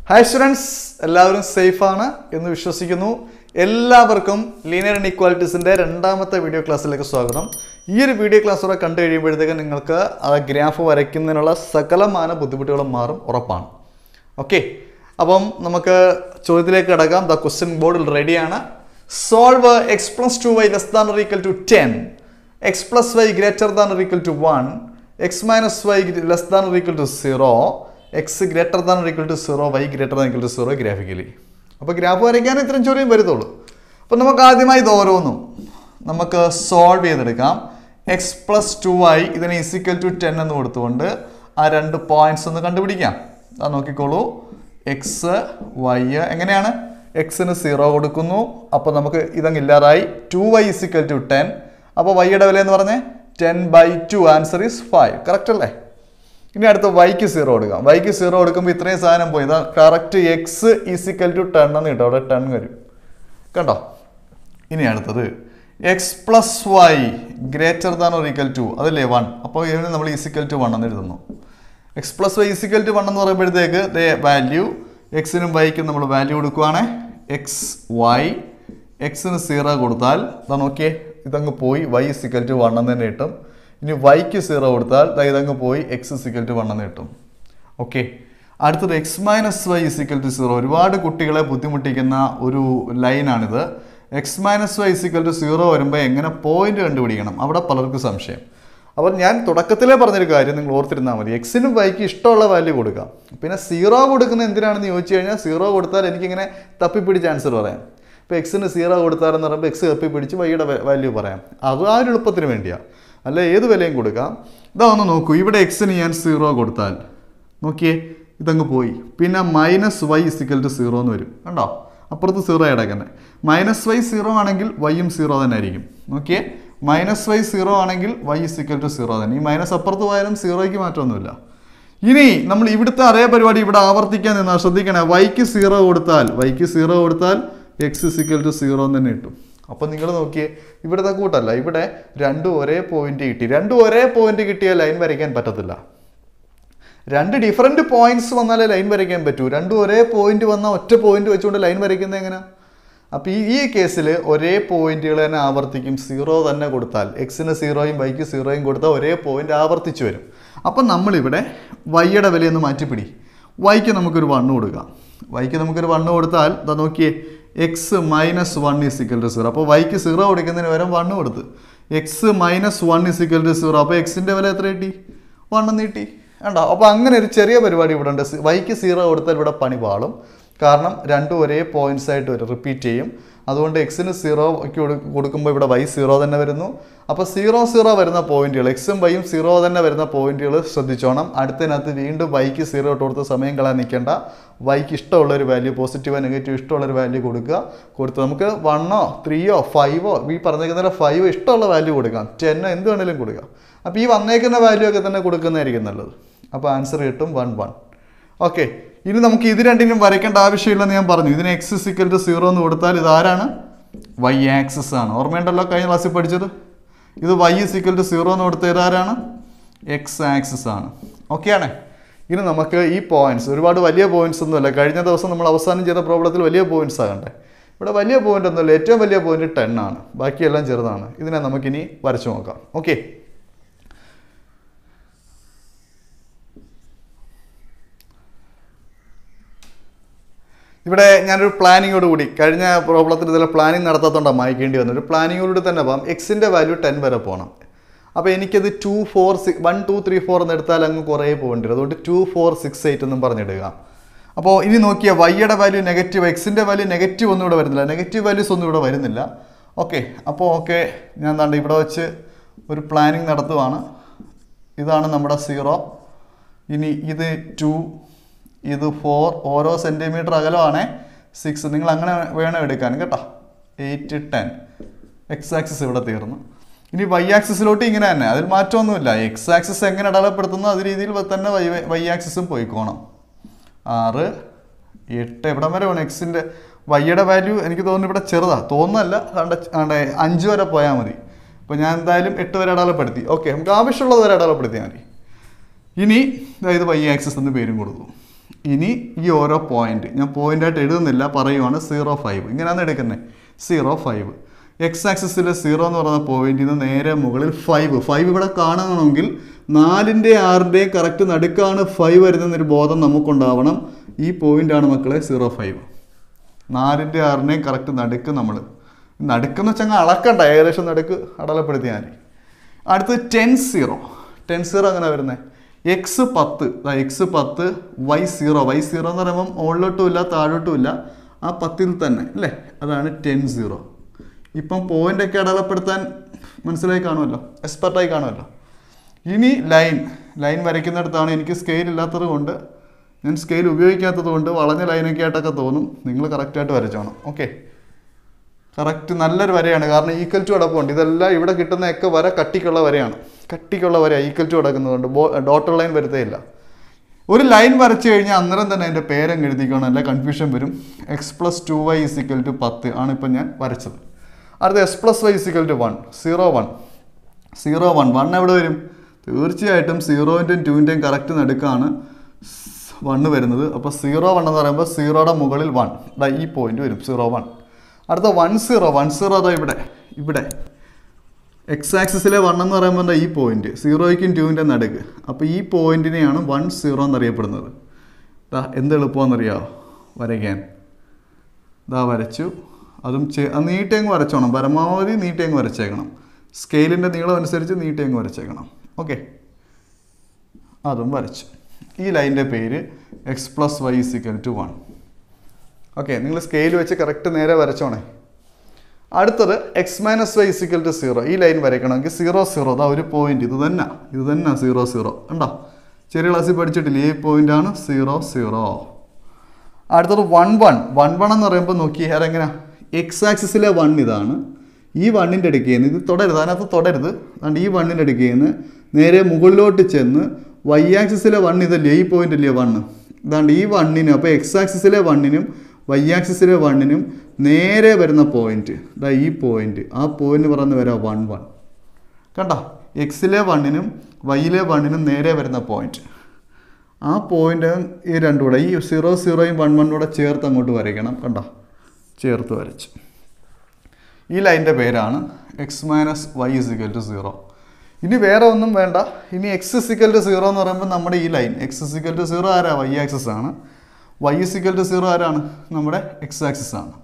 hi students എല്ലാവരും സേഫാണ് എന്ന് വിശ്വസിക്കുന്നു എല്ലാവർക്കും ലീനിയർ ഇൻഇക്വാലിറ്റീസിൻ്റെ രണ്ടാമത്തെ വീഡിയോ ക്ലാസ്സിലേക്ക് സ്വാഗതം ഈ ഒരു വീഡിയോ ക്ലാസ്സോടെ കണ്ടു കഴിയുമ്പോഴത്തേക്ക് നിങ്ങൾക്ക് ആ ഗ്രാഫ് വരയ്ക്കുന്നതിനുള്ള സകലമാന ബുദ്ധിമുട്ടുകളും മാറും ഉറപ്പാണ് ഓക്കെ അപ്പം നമുക്ക് ചോദ്യത്തിലേക്ക് കിടക്കാം ദ ക്വസ്റ്റ്യൻ ബോർഡിൽ റെഡിയാണ് solve x plus two y less than equal to ten x plus y greater than equal to one x minus y less than equal to zero x greater than equal to zero y greater than equal to zero graphically അപ്പോൾ graph വരയ്ക്കാൻ ഇത്രയും ചോദ്യം വരുത്തുള്ളൂ അപ്പോൾ നമുക്ക് ആദ്യമായി ഇത് ഓരോന്നും നമുക്ക് സോൾവ് ചെയ്തെടുക്കാം എക്സ് പ്ലസ് ടു വൈ ഇതിന് ഇസിക്കൽ ടു ടെൻ എന്ന് കൊടുത്തുകൊണ്ട് ആ രണ്ട് പോയിന്റ്സ് ഒന്ന് കണ്ടുപിടിക്കാം അത് നോക്കിക്കോളൂ എക്സ് വൈ എങ്ങനെയാണ് എക്സിന് സീറോ കൊടുക്കുന്നു അപ്പോൾ നമുക്ക് ഇതങ്ങ് ഇല്ലാതായി two y is equal to ten അപ്പോൾ വൈയുടെ വില എന്ന് പറഞ്ഞേ ten by two answer is five correct അല്ലേ ഇനി അടുത്ത വൈക്ക് സീറോ കൊടുക്കാം വൈക്ക് സീറോ കൊടുക്കുമ്പോൾ ഇത്രയും സാധനം പോയി ഇതാ correct x is equal to ten എന്ന് കിട്ടും അവിടെ ടെൻ വരും കണ്ടോ ഇനി അടുത്തത് x plus y greater than or equal to അതല്ലേ വൺ അപ്പോൾ ഇതിന് നമ്മൾ ഈസിക്കൽ ടു വൺ എന്ന് എഴുതുന്നു x plus y is equal to one എന്ന് പറയുമ്പോഴത്തേക്ക് ദേ വാല്യൂ എക്സിനും വൈക്കും നമ്മൾ വാല്യൂ കൊടുക്കുവാണ് എക്സ് വൈ എക്സിന് സീറോ കൊടുത്താൽ ഇതാ നോക്കിയേ ഇതങ്ങ് പോയി വൈ ഇസിക്കൽ ടു വൺ എന്ന് തന്നെ കിട്ടും ഇനി വൈക്ക് സീറോ കൊടുത്താൽ ദാ ഇതങ്ങ് പോയി എക്സ് ഇസിക്കൽ ടു വൺ എന്ന് കിട്ടും ഓക്കെ അടുത്തത് x minus y is equal to zero ഒരുപാട് കുട്ടികളെ ബുദ്ധിമുട്ടിക്കുന്ന ഒരു ലൈനാണിത് x minus y is equal to zero വരുമ്പോൾ എങ്ങനെ പോയിന്റ് കണ്ടുപിടിക്കണം അവിടെ പലർക്കും സംശയം അപ്പോൾ ഞാൻ തുടക്കത്തിലേ പറഞ്ഞൊരു കാര്യം നിങ്ങൾ ഓർത്തിരുന്നാൽ മതി എക്സിനും വൈക്ക് ഇഷ്ടമുള്ള വാല്യൂ കൊടുക്കാം പിന്നെ സീറോ കൊടുക്കുന്ന എന്തിനാണെന്ന് ചോദിച്ചു കഴിഞ്ഞാൽ സീറോ കൊടുത്താൽ എനിക്കിങ്ങനെ തപ്പിപ്പിടിച്ച് ആൻസർ പറയാം ഇപ്പോൾ എക്സിന് സീറോ കൊടുത്താലെന്ന് പറയുമ്പോൾ എക്സ് തപ്പി പിടിച്ച് വൈയുടെ വാല്യൂ പറയാം അത് ആ ഒരു എളുപ്പത്തിന് വേണ്ടിയാണ് അല്ല ഏത് വിലയും കൊടുക്കാം ഇതാ ഒന്ന് നോക്കൂ ഇവിടെ എക്സിന് ഞാൻ സീറോ കൊടുത്താൽ നോക്കിയേ ഇതങ്ങ് പോയി പിന്നെ minus y is equal to zero എന്ന് വരും കണ്ടോ അപ്പുറത്ത് സീറോ കിടക്കുന്നത് മൈനസ് വൈ സീറോ ആണെങ്കിൽ വൈയും സീറോ തന്നെ ആയിരിക്കും നോക്കിയേ മൈനസ് വൈ സീറോ ആണെങ്കിൽ വൈ ഇസിക്കൽ ടു സീറോ തന്നെ ഈ മൈനസ് അപ്പുറത്ത് പോയാലും സീറോയ്ക്ക് മാറ്റമൊന്നുമില്ല ഇനി നമ്മൾ ഇവിടുത്തെ അതേ പരിപാടി ഇവിടെ ആവർത്തിക്കാൻ നിന്നാൽ ശ്രദ്ധിക്കണേ വൈക്ക് സീറോ കൊടുത്താൽ വൈക്ക് സീറോ കൊടുത്താൽ എക്സ് ഇസിക്കൽ ടു സീറോ എന്ന് തന്നെ കിട്ടും അപ്പോൾ നിങ്ങൾ നോക്കിയേ ഇവിടുത്തെ കൂട്ടല്ല ഇവിടെ രണ്ടും ഒരേ പോയിന്റ് കിട്ടി രണ്ടും ഒരേ പോയിന്റ് കിട്ടിയ ലൈൻ വരയ്ക്കാൻ പറ്റത്തില്ല രണ്ട് ഡിഫറെൻറ്റ് പോയിന്റ്സ് വന്നാലേ ലൈൻ വരയ്ക്കാൻ പറ്റൂ രണ്ടും ഒരേ പോയിന്റ് വന്നാൽ ഒറ്റ പോയിന്റ് വെച്ചുകൊണ്ട് ലൈൻ വരയ്ക്കുന്നത് എങ്ങനെ അപ്പോൾ ഈ ഈ കേസിൽ ഒരേ പോയിന്റുകൾ തന്നെ ആവർത്തിക്കും സീറോ തന്നെ കൊടുത്താൽ എക്സിന് സീറോയും വൈക്ക് സീറോയും കൊടുത്താൽ ഒരേ പോയിന്റ് ആവർത്തിച്ച് വരും അപ്പം നമ്മളിവിടെ വൈയുടെ വിലയൊന്ന് മാറ്റിപ്പിടി വൈക്ക് നമുക്കൊരു വണ്ണ് കൊടുക്കാം വൈക്ക് നമുക്കൊരു വണ്ണ് കൊടുത്താൽ ഇതാ നോക്കിയേ x minus one is equal to zero അപ്പോൾ വൈക്ക് സീറോ കൊടുക്കുന്നതിന് പകരം വണ്ണ് കൊടുത്ത് x minus one is equal to zero അപ്പോൾ എക്സിൻ്റെ വില എത്ര കിട്ടി വണ്ണെന്ന് കിട്ടി വേണ്ട അപ്പോൾ അങ്ങനെ ഒരു ചെറിയ പരിപാടി ഇവിടെ ഉണ്ട് വൈക്ക് സീറോ കൊടുത്താൽ ഇവിടെ പണി പാളും കാരണം രണ്ടും ഒരേ പോയിന്റ്സ് ആയിട്ട് വരും റിപ്പീറ്റ് ചെയ്യും അതുകൊണ്ട് എക്സിന് സീറോയ്ക്ക് കൊടുക്കുമ്പോൾ ഇവിടെ വൈ സീറോ തന്നെ വരുന്നു അപ്പോൾ സീറോ സീറോ വരുന്ന പോയിന്റുകൾ എക്സും വൈയും സീറോ തന്നെ വരുന്ന പോയിന്റുകൾ ശ്രദ്ധിച്ചോണം അടുത്തതിനകത്ത് വീണ്ടും വൈക്ക് സീറോ ഇട്ട് കൊടുത്ത് സമയം കളയാൻ നിൽക്കേണ്ട വൈക്ക് ഇഷ്ടമുള്ള ഒരു വാല്യൂ പോസിറ്റീവോ നെഗറ്റീവ് ഇഷ്ടമുള്ള ഒരു വാല്യൂ കൊടുക്കുക കൊടുത്ത് നമുക്ക് വണ്ണോ ത്രീയോ ഫൈവോ ഈ പറഞ്ഞേക്കുന്ന ഫൈവോ ഇഷ്ടമുള്ള വാല്യൂ കൊടുക്കാം ടെന്നോ എന്ത് വേണമെങ്കിലും കൊടുക്കാം അപ്പോൾ ഈ വന്നേക്കുന്ന വാല്യൂ ഒക്കെ തന്നെ കൊടുക്കുന്നതായിരിക്കും നല്ലത് അപ്പോൾ ആൻസർ കിട്ടും വൺ വൺ ഓക്കെ ഇനി നമുക്ക് ഇത് രണ്ടിനും വരയ്ക്കേണ്ട ആവശ്യമില്ലെന്ന് ഞാൻ പറഞ്ഞു ഇതിന് എക്സ് സിക്കൽ ടു സീറോ എന്ന് കൊടുത്താൽ ഇത് ആരാണ് വൈ ആക്സിസ് ആണ് ഓർമ്മയുണ്ടല്ലോ കഴിഞ്ഞ ക്ലാസ്സിൽ പഠിച്ചത് ഇത് വൈ സിക്കൽ ടു സീറോ എന്ന് കൊടുത്ത ഇതാരാണ് എക്സ് ആക്സിസ് ആണ് ഓക്കെ ആണേ ഇനി നമുക്ക് ഈ പോയിന്റ്സ് ഒരുപാട് വലിയ പോയിന്റ്സ് ഒന്നുമല്ല കഴിഞ്ഞ ദിവസം നമ്മൾ അവസാനം ചെയ്ത പ്രോബ്ലത്തിൽ വലിയ പോയിന്റ്സ് ആകണ്ടേ ഇവിടെ വലിയ പോയിന്റ് ഒന്നുമില്ല ഏറ്റവും വലിയ പോയിന്റ് ടെൻ ആണ് ബാക്കിയെല്ലാം ചെറുതാണ് ഇതിനെ നമുക്കിനി വരച്ചു നോക്കാം ഓക്കെ ഇവിടെ ഞാനൊരു പ്ലാനിങ്ങോട് കൂടി കഴിഞ്ഞ പ്രോബ്ലത്തിൽ ഇതിലെ പ്ലാനിങ് നടത്താത്തതുകൊണ്ടാണ് മായ്ക്കേണ്ടി വന്നത് ഒരു പ്ലാനിങ്ങോട് തന്നെ പോകാം എക്സിൻ്റെ വാല്യൂ ടെൻ വരെ പോകണം അപ്പോൾ എനിക്കത് two four six one two three four എന്ന് എടുത്താൽ അങ്ങ് കുറേ പോകേണ്ടി വരും അതുകൊണ്ട് ടു ഫോർ സിക്സ് എയ്റ്റ് എന്നും പറഞ്ഞിടുക അപ്പോൾ ഇനി നോക്കിയ വൈയുടെ വാല്യൂ നെഗറ്റീവ് എക്സിൻ്റെ വാല്യൂ നെഗറ്റീവ് ഒന്നും ഇവിടെ വരുന്നില്ല നെഗറ്റീവ് വാല്യൂസ് ഒന്നും ഇവിടെ വരുന്നില്ല ഓക്കെ അപ്പോൾ ഓക്കെ ഞാൻ എന്താണ്ട് ഇവിടെ വെച്ച് ഒരു പ്ലാനിങ് നടത്തുവാണ് ഇതാണ് നമ്മുടെ സീറോ ഇനി ഇത് ടു ഇത് ഫോർ ഓരോ സെൻറ്റിമീറ്റർ അകലമാണ് സിക്സ് നിങ്ങൾ അങ്ങനെ വേണം എടുക്കാൻ കേട്ടോ എയ്റ്റ് ടെൻ എക്സ് ആക്സിസ് ഇവിടെ തീർന്നു ഇനി വൈ ആക്സിസിലോട്ട് ഇങ്ങനെ തന്നെ അതിൽ മാറ്റമൊന്നുമില്ല എക്സ് ആക്സിസ് എങ്ങനെ അടയാളപ്പെടുത്തുന്നു അത് രീതിയിൽ തന്നെ വൈ വൈ ആക്സിസും പോയിക്കോണം ആറ് എട്ട് എവിടം വരെ വേണം എക്സിൻ്റെ വൈയുടെ വാല്യൂ എനിക്ക് തോന്നുന്നു ഇവിടെ ചെറുതാ തോന്നുന്നല്ല കണ്ട കണ്ട അഞ്ച് വരെ പോയാൽ മതി അപ്പോൾ ഞാൻ എന്തായാലും എട്ട് വരെ അടയാളപ്പെടുത്തി ഓക്കെ നമുക്ക് ആവശ്യമുള്ളത് വരെ അടയാളപ്പെടുത്തിയാൽ മതി ഇനി അതായത് വൈ ആക്സിസ് എന്ന് പേരും കൊടുത്തു ഇനി ഈ ഓരോ പോയിന്റ് ഞാൻ പോയിന്റായിട്ട് എഴുതുന്നില്ല പറയുവാണ് സീറോ ഫൈവ് ഇങ്ങനെയാണ് എടുക്കുന്നത് സീറോ ഫൈവ് എക്സ് ആക്സിസിലെ സീറോ എന്ന് പറയുന്ന പോയിന്റിൽ നിന്ന് നേരെ മുകളിൽ ഫൈവ് ഫൈവ് ഇവിടെ കാണണമെങ്കിൽ നാലിൻ്റെ ആറിൻ്റെയും കറക്റ്റ് നടുക്കാണ് ഫൈവ് വരുന്നൊരു ബോധം നമുക്കുണ്ടാവണം ഈ പോയിന്റാണ് മക്കളെ സീറോ ഫൈവ് നാലിൻ്റെ ആറിനെയും കറക്റ്റ് നടുക്ക് നമ്മൾ നടുക്കെന്ന് വെച്ചാൽ അങ്ങ് അളക്കണ്ട ഏകദേശം നടുക്ക് അടലപ്പെടുത്തിയാൽ മതി അടുത്ത് ടെൻ സീറോ ടെൻ സീറോ അങ്ങനെ വരുന്നത് എക്സ് പത്ത് എക്സ് പത്ത് വൈ സീറോ വൈ സീറോ എന്ന് പറയുമ്പം മുകളിലോട്ടും ഇല്ല താഴോട്ടും ഇല്ല ആ പത്തിൽ തന്നെ അല്ലേ അതാണ് ടെൻ സീറോ ഇപ്പം പോയിൻ്റൊക്കെ അടയാളപ്പെടുത്താൻ മനസ്സിലായി കാണുമല്ലോ എക്സ്പെർട്ടായി കാണുമല്ലോ ഇനി ലൈൻ ലൈൻ വരയ്ക്കുന്നിടത്താണ് എനിക്ക് സ്കെയിൽ ഇല്ലാത്തത് കൊണ്ട് ഞാൻ സ്കെയിൽ ഉപയോഗിക്കാത്തത് കൊണ്ട് വളഞ്ഞ ലൈനൊക്കെ ആയിട്ടൊക്കെ തോന്നും നിങ്ങൾ കറക്റ്റായിട്ട് വരച്ചോണം ഓക്കെ കറക്റ്റ് നല്ലൊരു വരയാണ് കാരണം ഈക്വൽ ടു അടപ്പമുണ്ട് ഇതെല്ലാം ഇവിടെ കിട്ടുന്നതൊക്കെ വര കട്ടിക്കുള്ള വരയാണ് കട്ടിക്കുള്ള വര ഈക്വൽ ടു അടക്കുന്നതുകൊണ്ട് ബോ ഡോട്ടർ ലൈൻ വരുത്തേയില്ല ഒരു ലൈൻ വരച്ചു കഴിഞ്ഞാൽ അന്നേരം തന്നെ അതിൻ്റെ പേരങ്ങ് എഴുതിക്കണം അല്ല കൺഫ്യൂഷൻ വരും x plus two y is equal to പത്ത് ആണ് ഇപ്പം ഞാൻ വരച്ചത് അടുത്ത x plus y is equal to one zero one zero one one എവിടെ വരും തീർച്ചയായിട്ടും സീറോൻ്റെയും ടുവിൻ്റെയും കറക്റ്റ് നടുക്കാണ് വണ്ണ് വരുന്നത് അപ്പോൾ സീറോ വൺ എന്ന് പറയുമ്പോൾ സീറോയുടെ മുകളിൽ വൺ ദാ ഈ പോയിന്റ് വരും സീറോ വൺ അടുത്ത വൺ സീറോ വൺ സീറോ അതാ ഇവിടെ ഇവിടെ എക്സ് ആക്സിസിലെ വൺ എന്ന് പറയുമ്പോൾ എന്താ ഈ പോയിന്റ് സീറോയ്ക്കും ടുവിൻ്റെ നടുക്ക് അപ്പോൾ ഈ പോയിന്റിനെയാണ് വൺ സീറോ എന്നറിയപ്പെടുന്നത് ദാ എന്ത് എളുപ്പമെന്നറിയാമോ വരയ്ക്കാൻ ഇതാ വരച്ചു അതും ചെ അത് നീട്ടിയങ്ങ് വരച്ചോണം പരമാവധി നീട്ടിയങ്ങ് വരച്ചേക്കണം സ്കെയിലിൻ്റെ നീളം അനുസരിച്ച് നീട്ടിയങ്ങ് വരച്ചേക്കണം ഓക്കെ അതും വരച്ചു ഈ ലൈനിൻ്റെ പേര് x plus y is equal to one okay നിങ്ങൾ സ്കെയിൽ വെച്ച് കറക്റ്റ് നേരെ വരച്ചോണേ അടുത്തത് x minus y is equal to zero ഈ ലൈൻ വരയ്ക്കണമെങ്കിൽ സീറോ സീറോ അതാ ഒരു പോയിന്റ് ഇത് തന്നെ ഇത് തന്നെ സീറോ സീറോ ഉണ്ടോ ചെറിയ ക്ലാസ്സിൽ പഠിച്ചിട്ടില്ല ഈ പോയിന്റാണ് സീറോ സീറോ അടുത്തത് വൺ വൺ വൺ വൺ എന്ന് പറയുമ്പോൾ നോക്കി അതെങ്ങനെ എക്സ് ആക്സിസിലെ വൺ ഇതാണ് ഈ വണ്ണിൻ്റെ അടുക്കയിൽ നിന്ന് ഇത് തുടരുത് അതിനകത്ത് തുടരുത് അതുകൊണ്ട് ഈ വണ്ണിൻ്റെ അടുക്കയിൽ നിന്ന് നേരെ മുകളിലോട്ട് ചെന്ന് വൈ ആക്സിസിലെ വൺ ഇതല്ലേ ഈ പോയിന്റ് അല്ലേ വണ്ണ് ഇതാണ്ട് ഈ വണ്ണിനും അപ്പോൾ എക്സ് ആക്സിസിലെ വണ്ണിനും വൈ ആക്സിസിലെ വണ്ണിനും നേരെ വരുന്ന പോയിന്റ് ഇതാ ഈ പോയിന്റ് ആ പോയിന്റ് പറയുന്ന വരാം വൺ വൺ കണ്ടോ എക്സിലെ വണ്ണിനും വൈയിലെ വണ്ണിനും നേരെ വരുന്ന പോയിന്റ് ആ പോയിന്റ് ഈ രണ്ടും കൂടെ ഈ സീറോ സീറോയും വൺ വണ്ണും കൂടെ ചേർത്ത് അങ്ങോട്ട് വരയ്ക്കണം കണ്ടോ ചേർത്ത് വരച്ചു ഈ ലൈനിൻ്റെ പേരാണ് x minus y is equal to zero ഇനി വേറെ ഒന്നും വേണ്ട ഇനി എക്സ് ഇസിക്കൽ ടു സീറോ എന്ന് പറയുമ്പോൾ നമ്മുടെ ഈ line x is equal to zero ആരാ വൈ ആക്സിസ് ആണ് വൈ ഇസിക്കൽ ടു സീറോ ആരാണ് നമ്മുടെ എക്സ് ആക്സിസ് ആണ്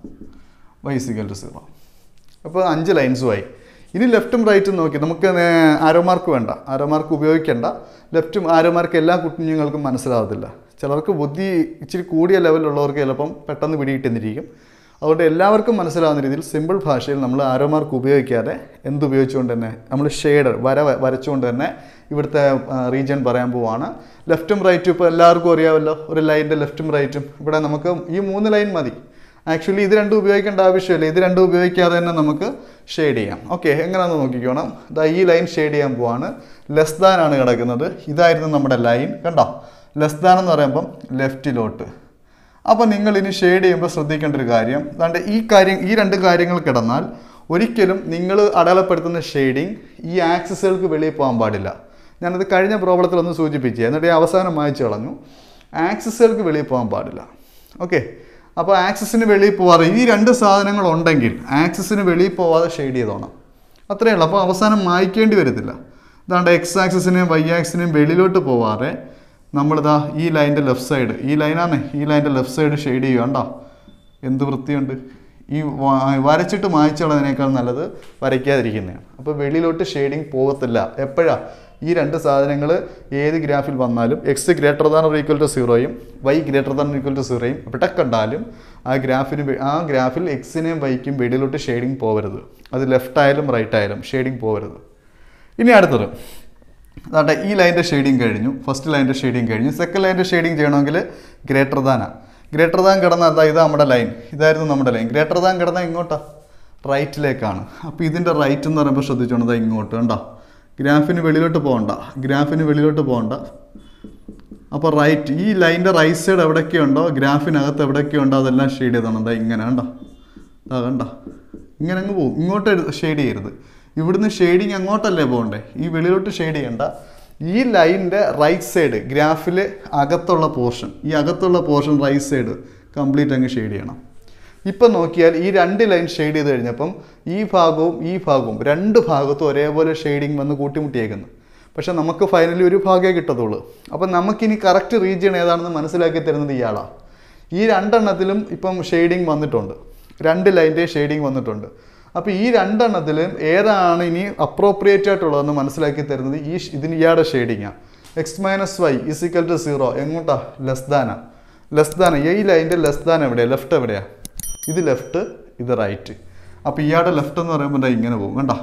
വൈ ഇസിക്കൽ ടു സീറോ അപ്പോൾ അഞ്ച് ലൈൻസുമായി ഇനി ലെഫ്റ്റും റൈറ്റും നോക്കി നമുക്ക് ആരോ മാർക്ക് വേണ്ട ആരോ മാർക്ക് ഉപയോഗിക്കേണ്ട ലെഫ്റ്റും ആരോ മാർക്ക് എല്ലാ കുഞ്ഞുങ്ങൾക്കും മനസ്സിലാവത്തില്ല ചിലർക്ക് ബുദ്ധി ഇച്ചിരി കൂടിയ ലെവലിലുള്ളവർക്ക് ചിലപ്പം പെട്ടെന്ന് പിടികിട്ടുന്നിരിക്കും അതുകൊണ്ട് എല്ലാവർക്കും മനസ്സിലാവുന്ന രീതിയിൽ സിമ്പിൾ ഭാഷയിൽ നമ്മൾ ആരോ മാർക്ക് ഉപയോഗിക്കാതെ എന്തുപയോഗിച്ചുകൊണ്ട് തന്നെ നമ്മൾ ഷെയ്ഡ് വര വ- വരച്ചുകൊണ്ട് തന്നെ ഇവിടുത്തെ റീജിയൻ പറയാൻ പോവാണ് ലെഫ്റ്റും റൈറ്റും ഇപ്പോൾ എല്ലാവർക്കും അറിയാമല്ലോ ഒരു ലൈനിൻ്റെ ലെഫ്റ്റും റൈറ്റും ഇവിടെ നമുക്ക് ഈ മൂന്ന് ലൈൻ മതി ആക്ച്വലി ഇത് രണ്ടും ഉപയോഗിക്കേണ്ട ആവശ്യമില്ല ഇത് രണ്ടും ഉപയോഗിക്കാതെ തന്നെ നമുക്ക് ഷെയ്ഡ് ചെയ്യാം ഓക്കെ എങ്ങനെയാണെന്ന് നോക്കിക്കോണം ഇതാ ഈ ലൈൻ ഷെയ്ഡ് ചെയ്യാൻ പോവാണ് ലെസ് ദാൻ ആണ് കിടക്കുന്നത് ഇതായിരുന്നു നമ്മുടെ ലൈൻ കണ്ടോ ലെസ് ദാൻ എന്ന് പറയുമ്പം ലെഫ്റ്റിലോട്ട് അപ്പോൾ നിങ്ങൾ ഇനി ഷെയ്ഡ് ചെയ്യുമ്പോൾ ശ്രദ്ധിക്കേണ്ട ഒരു കാര്യം അതാണ്ട് ഈ കാര്യം ഈ രണ്ട് കാര്യങ്ങൾ കിടന്നാൽ ഒരിക്കലും നിങ്ങൾ അടയാളപ്പെടുത്തുന്ന ഷെയ്ഡിങ് ഈ ആക്സിസുകൾക്ക് വെളിയിൽ പോകാൻ പാടില്ല ഞാനത് കഴിഞ്ഞ പ്രോബ്ലത്തിൽ ഒന്ന് സൂചിപ്പിച്ചേ എന്നിട്ട് ഞാൻ അവസാനം വായിച്ചു കളഞ്ഞു ആക്സിസുകൾക്ക് വെളിയിൽ പോകാൻ പാടില്ല ഓക്കെ അപ്പോൾ ആക്സിസിന് വെളിയിൽ പോവാതെ ഈ രണ്ട് സാധനങ്ങൾ ഉണ്ടെങ്കിൽ ആക്സിസിന് വെളിയിൽ പോവാതെ ഷെയ്ഡ് ചെയ്തോണം അത്രയേ ഉള്ളൂ അപ്പോൾ അവസാനം മായ്ക്കേണ്ടി വരത്തില്ല ഇതാണ്ട് എക്സ് ആക്സിസിനെയും വൈ ആക്സിനെയും വെളിയിലോട്ട് പോവാതെ നമ്മളിതാ ഈ ലൈൻ്റെ ലെഫ്റ്റ് സൈഡ് ഈ ലൈനാണ് ഈ ലൈൻ്റെ ലെഫ്റ്റ് സൈഡ് ഷെയ്ഡ് ചെയ്യുക കണ്ടോ എന്ത് വൃത്തിയുണ്ട് ഈ വ- വരച്ചിട്ട് മായ്ച്ചുള്ളതിനേക്കാൾ നല്ലത് വരയ്ക്കാതിരിക്കുന്നതാണ് അപ്പോൾ വെളിയിലോട്ട് ഷെയ്ഡിങ് പോകത്തില്ല എപ്പോഴാ ഈ രണ്ട് സാധനങ്ങൾ ഏത് ഗ്രാഫിൽ വന്നാലും x greater than or equal to സീറോയും y greater than equal to സീറോയും എവിടെ കണ്ടാലും ആ ഗ്രാഫിന് വെ- ആ ഗ്രാഫിൽ എക്സിനെയും വൈക്കും വെളിയിലോട്ട് ഷെയ്ഡിങ് പോകരുത് അത് ലെഫ്റ്റ് ആയാലും റൈറ്റ് ആയാലും ഷെയ്ഡിങ് പോകരുത് ഇനി അടുത്തത് അതാട്ടെ ഈ ലൈൻ്റെ ഷെയ്ഡിങ് കഴിഞ്ഞു ഫസ്റ്റ് ലൈൻ്റെ ഷെയ്ഡിങ് കഴിഞ്ഞു സെക്കൻഡ് ലൈൻ്റെ ഷെയ്ഡിങ് ചെയ്യണമെങ്കിൽ ഗ്രേറ്റർ ദാനാണ് ഗ്രേറ്റർ ദാൻ കിടന്ന അതാ ഇതാ നമ്മുടെ ലൈൻ ഇതായിരുന്നു നമ്മുടെ ലൈൻ ഗ്രേറ്റർ ദാൻ കിടന്ന ഇങ്ങോട്ടാ റൈറ്റിലേക്കാണ് അപ്പോൾ ഇതിൻ്റെ റൈറ്റ് എന്ന് പറയുമ്പോൾ ശ്രദ്ധിച്ചോണ്ട് ദാ ഇങ്ങോട്ട് കണ്ടോ ഗ്രാഫിന് വെളിയിലോട്ട് പോകണ്ട ഗ്രാഫിന് വെളിയിലോട്ട് പോകണ്ട അപ്പോൾ റൈറ്റ് ഈ ലൈൻ്റെ റൈറ്റ് സൈഡ് എവിടെയൊക്കെയുണ്ടോ ഗ്രാഫിനകത്ത് എവിടെയൊക്കെയുണ്ടോ അതെല്ലാം ഷെയ്ഡ് ചെയ്താണ് എന്താ ഇങ്ങനെ കണ്ടോ അതാ കണ്ട ഇങ്ങനെ അങ്ങ് പോകും ഇങ്ങോട്ട് ഷെയ്ഡ് ചെയ്യരുത് ഇവിടുന്ന് ഷെയ്ഡിങ് അങ്ങോട്ടല്ലേ പോകണ്ടേ ഈ വെളിയിലോട്ട് ഷെയ്ഡ് ചെയ്യണ്ട ഈ ലൈനിൻ്റെ റൈറ്റ് സൈഡ് ഗ്രാഫിൽ അകത്തുള്ള പോർഷൻ ഈ അകത്തുള്ള പോർഷൻ റൈറ്റ് സൈഡ് കംപ്ലീറ്റ് അങ്ങ് ഷെയ്ഡ് ചെയ്യണം ഇപ്പം നോക്കിയാൽ ഈ രണ്ട് ലൈൻ ഷെയ്ഡ് ചെയ്ത് കഴിഞ്ഞപ്പം ഈ ഭാഗവും ഈ ഭാഗവും രണ്ട് ഭാഗത്തും ഒരേപോലെ ഷെയ്ഡിങ് വന്ന് കൂട്ടിമുട്ടിയേക്കുന്നു പക്ഷെ നമുക്ക് ഫൈനലി ഒരു ഭാഗമേ കിട്ടത്തുള്ളൂ അപ്പം നമുക്കിനി കറക്റ്റ് റീജിയൺ ഏതാണെന്ന് മനസ്സിലാക്കി തരുന്നത് ഇയാളാണ് ഈ രണ്ടെണ്ണത്തിലും ഇപ്പം ഷെയ്ഡിങ് വന്നിട്ടുണ്ട് രണ്ട് ലൈൻ്റെ ഷെയ്ഡിങ് വന്നിട്ടുണ്ട് അപ്പോൾ ഈ രണ്ടെണ്ണത്തിലും ഏതാണ് ഇനി അപ്രോപ്രിയേറ്റ് ആയിട്ടുള്ളതെന്ന് മനസ്സിലാക്കി തരുന്നത് ഈ ഷ്- ഇതിന് ഇയാളുടെ ഷെയ്ഡിങ്ങാണ് x minus y is equal to zero എങ്ങോട്ടാ ലെസ് ദാനാ ലെസ് ദാന ഈ ലൈൻ്റെ ലെസ് ദാൻ എവിടെയാണ് ലെഫ്റ്റ് എവിടെയാണ് ഇത് ലെഫ്റ്റ് ഇത് റൈറ്റ് അപ്പോൾ ഇയാളുടെ ലെഫ്റ്റ് എന്ന് പറയുമ്പോൾ ദാ ഇങ്ങനെ പോകും കണ്ടോ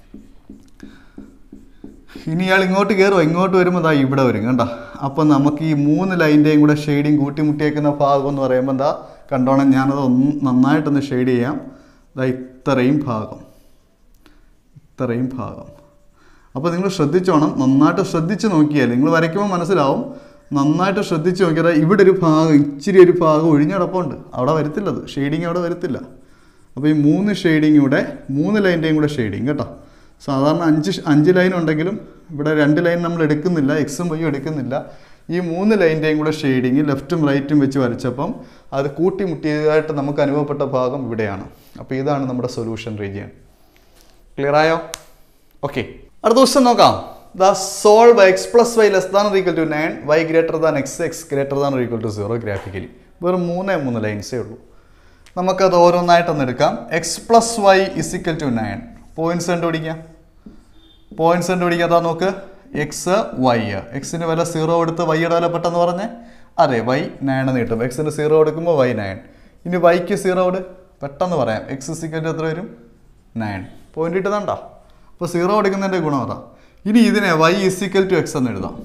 ഇനി ഇയാൾ ഇങ്ങോട്ട് കയറുമോ ഇങ്ങോട്ട് വരുമ്പോൾ ദാ ഇവിടെ വരും കണ്ട അപ്പം നമുക്ക് ഈ മൂന്ന് ലൈൻ്റെയും കൂടെ ഷെയ്ഡിങ് കൂട്ടിമുട്ടിയേക്കുന്ന ഭാഗം എന്ന് പറയുമ്പോൾ എന്താ കണ്ടോണം ഞാനത് ഒന്ന് നന്നായിട്ടൊന്ന് ഷെയ്ഡ് ചെയ്യാം ദാ ഇത്രയും ഭാഗം ഇത്രയും ഭാഗം അപ്പോൾ നിങ്ങൾ ശ്രദ്ധിച്ചോണം നന്നായിട്ട് ശ്രദ്ധിച്ച് നോക്കിയാൽ നിങ്ങൾ വരയ്ക്കുമ്പോൾ മനസ്സിലാവും നന്നായിട്ട് ശ്രദ്ധിച്ച് നോക്കിയാൽ ഇവിടെ ഒരു ഭാഗം ഇച്ചിരി ഒരു ഭാഗം ഒഴിഞ്ഞടപ്പുണ്ട് അവിടെ വരത്തില്ലത് ഷെയ്ഡിങ് അവിടെ വരത്തില്ല അപ്പോൾ ഈ മൂന്ന് ഷെയ്ഡിങ് കൂടെ മൂന്ന് ലൈൻ്റെയും കൂടെ ഷെയ്ഡിങ് കേട്ടോ സാധാരണ അഞ്ച് ഷ- അഞ്ച് ലൈൻ ഉണ്ടെങ്കിലും ഇവിടെ രണ്ട് ലൈൻ നമ്മൾ എടുക്കുന്നില്ല എക്സും വൈയും എടുക്കുന്നില്ല ഈ മൂന്ന് ലൈൻ്റെയും കൂടെ ഷെയ്ഡിങ് ലെഫ്റ്റും റൈറ്റും വെച്ച് വരച്ചപ്പം അത് കൂട്ടിമുട്ടിയതായിട്ട് നമുക്ക് അനുഭവപ്പെട്ട ഭാഗം ഇവിടെയാണ് അപ്പോൾ ഇതാണ് നമ്മുടെ സൊല്യൂഷൻ റീജിയൻ ക്ലിയർ ആയോ ഓക്കെ അടുത്ത ക്വസ്റ്റ്യൻ നോക്കാം the solve x plus y less than equal to nine y greater than x x greater than equal to zero graphically വെറും മൂന്നേ മൂന്ന് ലൈൻസേ ഉള്ളൂ നമുക്കത് ഓരോന്നായിട്ടൊന്ന് എടുക്കാം x plus y is equal to nine points കണ്ടുപിടിക്കാം പോയിന്റ്സ് കണ്ടുപിടിക്കാം അതാ നോക്ക് എക്സ് വൈ എക്സിന് വില സീറോ എടുത്ത് വൈയുടെ വില പെട്ടെന്ന് പറഞ്ഞേ അതെ വൈ നയൻ എന്ന് കിട്ടും എക്സിന് സീറോ എടുക്കുമ്പോൾ വൈ നയൻ ഇനി വൈക്ക് സീറോ ഇട് പെട്ടെന്ന് പറയാം എക്സ് ഇസിക്കൽ എത്ര വരും നയൻ പോയിന്റ് ഇട്ടുന്നുണ്ടോ അപ്പോൾ സീറോ എടുക്കുന്നതിൻ്റെ ഗുണം അതാ ഇനി ഇതിനെ വൈ ഇസിക്കൽ ടു എക്സ് എന്ന് എഴുതാം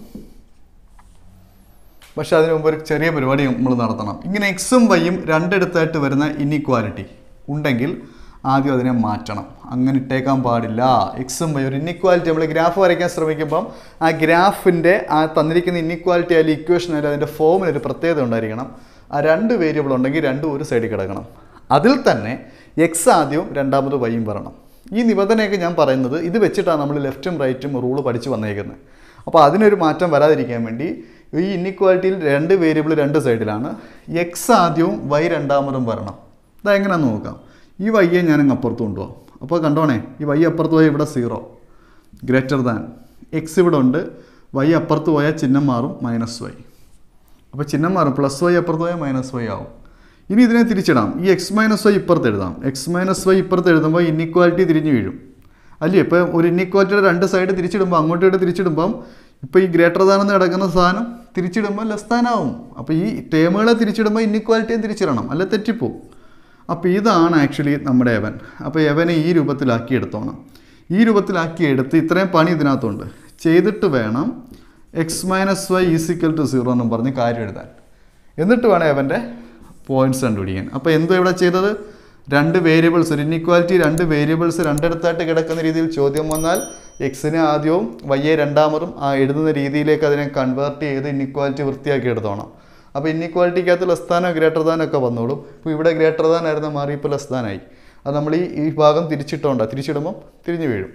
പക്ഷെ അതിന് മുമ്പ് ഒരു ചെറിയ പരിപാടി നമ്മൾ നടത്തണം ഇങ്ങനെ എക്സും വൈയും രണ്ടിടത്തായിട്ട് വരുന്ന ഇന്നിക്വാലിറ്റി ഉണ്ടെങ്കിൽ ആദ്യം അതിനെ മാറ്റണം അങ്ങനെ ഇട്ടേക്കാൻ പാടില്ല എക്സും വൈ ഒരു ഇന്നിക്വാലിറ്റി നമ്മൾ ഗ്രാഫ് വരയ്ക്കാൻ ശ്രമിക്കുമ്പം ആ ഗ്രാഫിൻ്റെ ആ തന്നിരിക്കുന്ന ഇന്നിക്വാലിറ്റി ആയാലും ഇക്വേഷൻ ആയാലും അതിൻ്റെ ഫോമിന് ഒരു പ്രത്യേകത ഉണ്ടായിരിക്കണം ആ രണ്ട് വേരിയബിൾ ഉണ്ടെങ്കിൽ രണ്ടും ഒരു സൈഡിൽ കിടക്കണം അതിൽ തന്നെ എക്സ് ആദ്യവും രണ്ടാമത് വൈയും വരണം ഈ നിബന്ധനയൊക്കെ ഞാൻ പറയുന്നത് ഇത് വെച്ചിട്ടാണ് നമ്മൾ ലെഫ്റ്റും റൈറ്റും റൂള് പഠിച്ച് വന്നേക്കുന്നത് അപ്പോൾ അതിനൊരു മാറ്റം വരാതിരിക്കാൻ വേണ്ടി ഈ ഇന്നിക്വാലിറ്റിയിൽ രണ്ട് വേരിയബിൾ രണ്ട് സൈഡിലാണ് എക്സ് ആദ്യവും വൈ രണ്ടാമതും വരണം ഇതാ എങ്ങനെയാണെന്ന് നോക്കാം ഈ വൈയെ ഞാൻ അങ്ങ് അപ്പുറത്ത് കൊണ്ടുപോകാം അപ്പോൾ കണ്ടോണേ ഈ വൈ അപ്പുറത്ത് പോയാൽ ഇവിടെ സീറോ ഗ്രേറ്റർ ദാൻ എക്സ് ഇവിടെ ഉണ്ട് വൈ അപ്പുറത്ത് പോയാൽ ചിഹ്നം മാറും മൈനസ് വൈ അപ്പോൾ ചിഹ്നം മാറും പ്ലസ് വൈ അപ്പുറത്ത് പോയാൽ മൈനസ് വൈ ആവും ഇനി ഇതിനെ തിരിച്ചിടാം ഈ എക്സ് മൈനസ് വൈ ഇപ്പുറത്ത് എഴുതാം എക്സ് മൈനസ് വൈ ഇപ്പുറത്ത് എഴുതുമ്പോൾ ഇന്നിക്വാലിറ്റി തിരിഞ്ഞു വീഴും അല്ലേ ഇപ്പോൾ ഒരു ഇന്നിക്വാലിറ്റിയുടെ രണ്ട് സൈഡ് തിരിച്ചിടുമ്പോൾ അങ്ങോട്ടോട്ട് തിരിച്ചിടുമ്പം ഇപ്പോൾ ഈ ഗ്രേറ്റർ ദാനെന്ന് കിടക്കുന്ന സാധനം തിരിച്ചിടുമ്പോൾ ലെസ് ദാനാവും അപ്പോൾ ഈ ടേമുകളെ തിരിച്ചിടുമ്പോൾ ഇന്നിക്വാലിറ്റിയും തിരിച്ചിടണം അല്ലെ തെറ്റിപ്പോവും അപ്പോൾ ഇതാണ് ആക്ച്വലി നമ്മുടെ എവൻ അപ്പോൾ എവനെ ഈ രൂപത്തിലാക്കി എടുത്തോണം ഈ രൂപത്തിലാക്കി എടുത്ത് ഇത്രയും പണി ഇതിനകത്തുണ്ട് ചെയ്തിട്ട് വേണം x minus y is equal to zero എന്നും പറഞ്ഞ് കാര്യം എഴുതാൻ എന്നിട്ട് വേണം അവൻ്റെ പോയിന്റ്സ് കണ്ടുപിടിക്കാൻ അപ്പോൾ എന്തോ ഇവിടെ ചെയ്തത് രണ്ട് വേരിയബിൾസ് ഒരു ഇന്നിക്വാലിറ്റി രണ്ട് വേരിയബിൾസ് രണ്ടിടത്തായിട്ട് കിടക്കുന്ന രീതിയിൽ ചോദ്യം വന്നാൽ എക്സിനെ ആദ്യവും വൈയെ രണ്ടാമതും ആ എഴുതുന്ന രീതിയിലേക്ക് അതിനെ കൺവേർട്ട് ചെയ്ത് ഇന്നിക്വാലിറ്റി വൃത്തിയാക്കി എടുത്തോണം അപ്പോൾ ഇന്നിക്വാലിറ്റിക്കകത്ത് ലെസ് ദാനോ ഗ്രേറ്റർ ദാനോ ഒക്കെ വന്നോളും ഇപ്പോൾ ഇവിടെ ഗ്രേറ്റർ ദാൻ ആയിരുന്ന മാറി ഇപ്പോൾ ലെസ് ദാനായി അത് നമ്മൾ ഈ ഈ ഭാഗം തിരിച്ചിട്ടോണ്ടാ തിരിച്ചിടുമ്പം തിരിഞ്ഞു വീഴും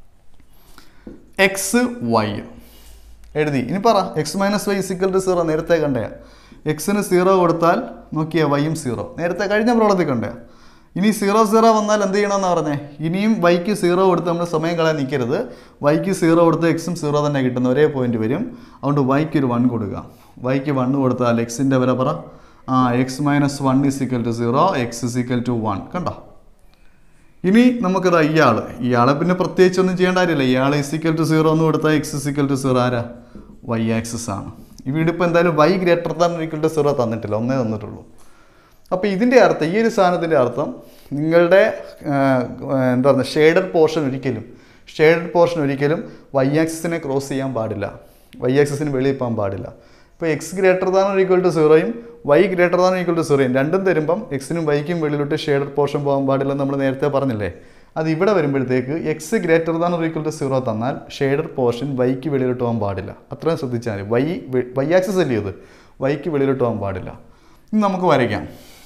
എക്സ് വൈ എഴുതി ഇനി പറ x minus y is equal to zero നേരത്തെ കണ്ടയാ എക്സിന് സീറോ കൊടുത്താൽ നോക്കിയാ വൈയും സീറോ നേരത്തെ കഴിഞ്ഞ പ്രോളത്തിൽ കണ്ടയാ ഇനി സീറോ സീറോ വന്നാൽ എന്ത് ചെയ്യണമെന്ന് പറഞ്ഞേ ഇനിയും വൈക്ക് സീറോ കൊടുത്ത് നമ്മൾ സമയം കളയാൻ നിൽക്കരുത് വൈക്ക് സീറോ കൊടുത്ത് എക്സും സീറോ തന്നെ കിട്ടുന്ന ഒരേ പോയിന്റ് വരും അതുകൊണ്ട് വൈക്ക് ഒരു വൺ കൊടുക്കുക വൈക്ക് വൺ കൊടുത്താൽ എക്സിൻ്റെ വില പറ ആ x minus one is equal to zero x is equal to one കണ്ടോ ഇനി നമുക്കത് ഇയാൾ ഇയാളെ പിന്നെ പ്രത്യേകിച്ച് ഒന്നും ചെയ്യേണ്ട കാര്യമില്ല ഇയാൾ ഇസിക്കൽ ടു സീറോ എന്ന് കൊടുത്താൽ എക്സ് ഇസിക്കൽ ടു സീറോ ആരാ വൈ ആക്സിസ് ആണ് ഇവിടെ ഇപ്പോൾ എന്തായാലും y greater than equal to zero തന്നിട്ടില്ല ഒന്നേ തന്നിട്ടുള്ളൂ അപ്പോൾ ഇതിൻ്റെ അർത്ഥം ഈ ഒരു സാധനത്തിൻ്റെ അർത്ഥം നിങ്ങളുടെ ആ, എന്താ പറയുക ഷെയ്ഡഡ് പോർഷൻ ഒരിക്കലും ഷെയ്ഡഡ് പോർഷൻ ഒരിക്കലും വൈ ആക്സിസിനെ ക്രോസ് ചെയ്യാൻ പാടില്ല വൈ ആക്സിസിന് വെളിയിൽ പോകാൻ പാടില്ല ഇപ്പോൾ x greater than equal to സീറോയും y greater than equal to സീറോയും രണ്ടും തരുമ്പം എക്സിനും വൈക്കും വെളിയിലോട്ട് ഷെയ്ഡഡ് പോർഷൻ പോകാൻ പാടില്ലെന്ന് നമ്മൾ നേരത്തെ പറഞ്ഞില്ലേ അത് ഇവിടെ വരുമ്പോഴത്തേക്ക് x greater than equal to zero തന്നാൽ ഷെയ്ഡഡ് പോർഷൻ വൈക്ക് വെളിയിലോട്ട് പോകാൻ പാടില്ല അത്രയും ശ്രദ്ധിച്ചാൽ മതി വൈ വൈ ആക്സിസ് അല്ലേ ഇത് വൈക്ക് വെളിയിലോട്ട് പോകാൻ പാടില്ല ഇനി നമുക്ക് വരയ്ക്കാം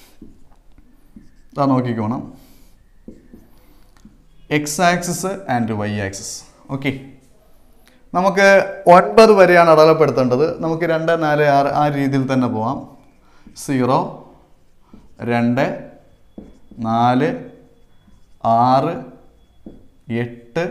ഇതാ നോക്കിക്കോണം x axis and y axis okay നമുക്ക് ഒൻപത് വരെയാണ് അടയാളപ്പെടുത്തേണ്ടത് നമുക്ക് രണ്ട് നാല് ആറ് ആ രീതിയിൽ തന്നെ പോവാം സീറോ രണ്ട് നാല് ആറ് എട്ട്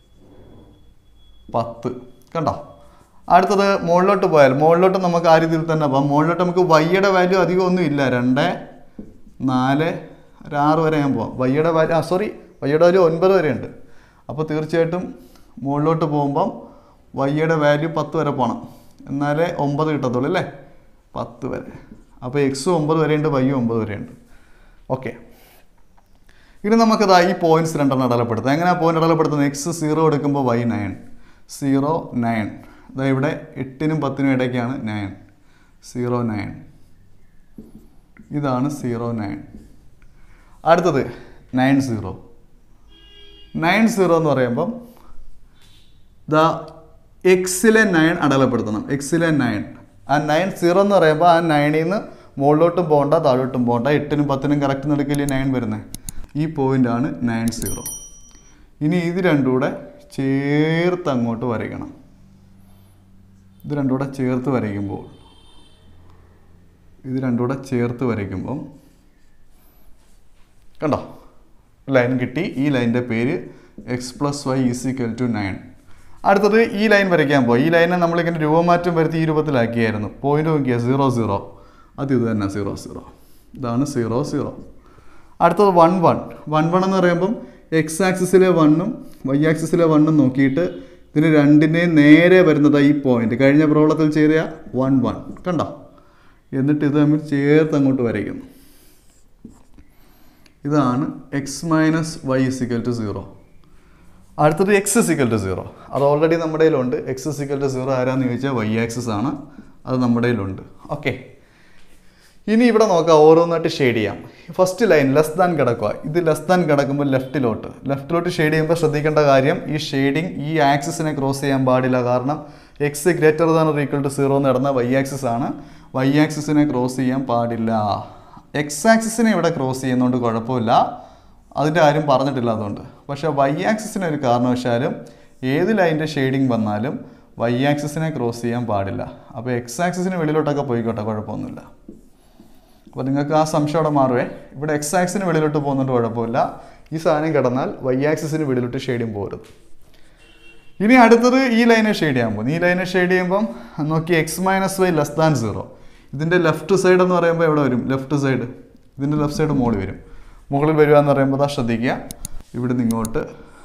പത്ത് കണ്ടോ അടുത്തത് മുകളിലോട്ട് പോയാൽ മുകളിലോട്ട് നമുക്ക് ആ രീതിയിൽ തന്നെ പോകാം മുകളിലോട്ട് നമുക്ക് വൈയുടെ വാല്യൂ അധികം ഒന്നും ഇല്ല രണ്ട് നാല് ഒരു ആറ് വരെ ഞാൻ പോവാം വൈയുടെ വാല്യൂ ആ സോറി വൈയുടെ വാല്യൂ ഒൻപത് വരെ ഉണ്ട് അപ്പോൾ തീർച്ചയായിട്ടും മുകളിലോട്ട് പോകുമ്പം വൈയുടെ വാല്യൂ പത്ത് വരെ പോകണം എന്നാലേ ഒമ്പത് കിട്ടത്തുള്ളൂ അല്ലേ പത്ത് വരെ അപ്പോൾ എക്സും ഒമ്പത് വരെയുണ്ട് വൈയും ഒമ്പത് വരെയുണ്ട് ഓക്കെ ഇനി നമുക്കത് ഈ പോയിന്റ്സ് രണ്ടെണ്ണം അടയാളപ്പെടുത്താം എങ്ങനെ പോയിന്റ് അടയാളപ്പെടുത്തുന്നത് എക്സ് സീറോ എടുക്കുമ്പോൾ വൈ നയൻ സീറോ നയൻ ഇതാ ഇവിടെ എട്ടിനും പത്തിനും ഇടയ്ക്കാണ് നയൻ സീറോ നയൻ ഇതാണ് സീറോ നയൻ അടുത്തത് നയൻ സീറോ നയൻ സീറോ എന്ന് പറയുമ്പം ദ എക്സിലെ നയൻ അടയാളപ്പെടുത്തണം എക്സിലെ നയൻ ആ നയൻ സീറോ എന്ന് പറയുമ്പോൾ ആ നയനിൽ നിന്ന് മുകളിലോട്ടും പോകണ്ട താഴോട്ടും പോകണ്ട എട്ടിനും പത്തിനും കറക്റ്റ് നടക്കില്ലേ നയൻ വരുന്നത് ഈ പോയിൻ്റാണ് നയൻ സീറോ ഇനി ഇത് രണ്ടും കൂടെ ചേർത്ത് അങ്ങോട്ട് വരയ്ക്കണം ഇത് രണ്ടും കൂടെ ചേർത്ത് വരയ്ക്കുമ്പോൾ ഇത് രണ്ടും കൂടെ ചേർത്ത് വരയ്ക്കുമ്പം കണ്ടോ ലൈൻ കിട്ടി ഈ ലൈനിൻ്റെ പേര് x plus y is equal to nine അടുത്തത് ഈ ലൈൻ വരയ്ക്കാൻ പോയി ഈ ലൈനെ നമ്മളിങ്ങനെ രൂപമാറ്റം വരുത്തി ഈ രൂപത്തിലാക്കിയായിരുന്നു പോയിന്റ് നോക്കിയാൽ സീറോ സീറോ അത് ഇത് തന്നെ സീറോ സീറോ ഇതാണ് സീറോ സീറോ അടുത്തത് വൺ വൺ വൺ വൺ എന്ന് പറയുമ്പം എക്സ് ആക്സിസിലെ വണ്ണും വൈ ആക്സിസിലെ വണ്ണും നോക്കിയിട്ട് ഇതിന് രണ്ടിനെയും നേരെ വരുന്നത് ഈ പോയിന്റ് കഴിഞ്ഞ പ്രോബ്ലത്തിൽ ചെയ്ത വൺ വൺ കണ്ടോ എന്നിട്ട് ഇത് തമ്മിൽ ചേർത്ത് അങ്ങോട്ട് വരയ്ക്കുന്നു ഇതാണ് x minus y is equal to zero അടുത്തത് എക്സ് ഇസിക്കൽ ടു സീറോ അത് ഓൾറെഡി നമ്മുടെ കയ്യിലുണ്ട് എക്സ് ഇസിക്കൽ ടു സീറോ ആരാന്ന് ചോദിച്ചാൽ വൈ ആക്സിസ് ആണ് അത് നമ്മുടെ കയ്യിലുണ്ട് ഓക്കെ ഇനി ഇവിടെ നോക്കാം ഓരോന്നായിട്ട് ഷെയ്ഡ് ചെയ്യാം ഫസ്റ്റ് ലൈൻ ലെസ് ദാൻ കിടക്കുക ഇത് ലെസ് ദാൻ കിടക്കുമ്പോൾ ലെഫ്റ്റിലോട്ട് ലെഫ്റ്റിലോട്ട് ഷെയ്ഡ് ചെയ്യുമ്പോൾ ശ്രദ്ധിക്കേണ്ട കാര്യം ഈ ഷെയ്ഡിങ് ഈ ആക്സിസിനെ ക്രോസ് ചെയ്യാൻ പാടില്ല കാരണം x greater than equal to zero എന്ന് നടന്ന വൈ ആക്സിസ് ആണ് വൈ ആക്സിസിനെ ക്രോസ് ചെയ്യാൻ പാടില്ല എക്സ് ആക്സിസിനെ ഇവിടെ ക്രോസ് ചെയ്യുന്നതുകൊണ്ട് കുഴപ്പമില്ല അതിൻ്റെ ആരും പറഞ്ഞിട്ടില്ല അതുകൊണ്ട് പക്ഷേ വൈ ആക്സിസിന് ഒരു കാരണവശാലും ഏത് ലൈൻ്റെ ഷെയ്ഡിങ് വന്നാലും വൈ ആക്സിസിനെ ക്രോസ് ചെയ്യാൻ പാടില്ല അപ്പോൾ എക്സ് ആക്സിസിന് വെളിയിലോട്ടൊക്കെ പോയിക്കോട്ടെ കുഴപ്പമൊന്നുമില്ല അപ്പോൾ നിങ്ങൾക്ക് ആ സംശയം അവിടെ മാറുവേ ഇവിടെ എക്സ് ആക്സിന് വെളിയിലോട്ട് പോകുന്നുണ്ട് കുഴപ്പമില്ല ഈ സാധനം കിടന്നാൽ വൈ ആക്സിസിന് വെളിയിലോട്ട് ഷെയ്ഡിങ് പോകരുത് ഇനി അടുത്തത് ഈ ലൈനെ ഷെയ്ഡ് ചെയ്യാൻ പോകും ഈ ലൈനെ ഷെയ്ഡ് ചെയ്യുമ്പം നോക്കി x minus y less than zero ഇതിൻ്റെ ലെഫ്റ്റ് സൈഡ് എന്ന് പറയുമ്പോൾ എവിടെ വരും ലെഫ്റ്റ് സൈഡ് ഇതിൻ്റെ ലെഫ്റ്റ് സൈഡ് മുകളിൽ വരും മുകളിൽ വരിക എന്ന് പറയുമ്പോൾ അതാ ശ്രദ്ധിക്കുക ഇവിടെ നിന്ന് ഇങ്ങോട്ട്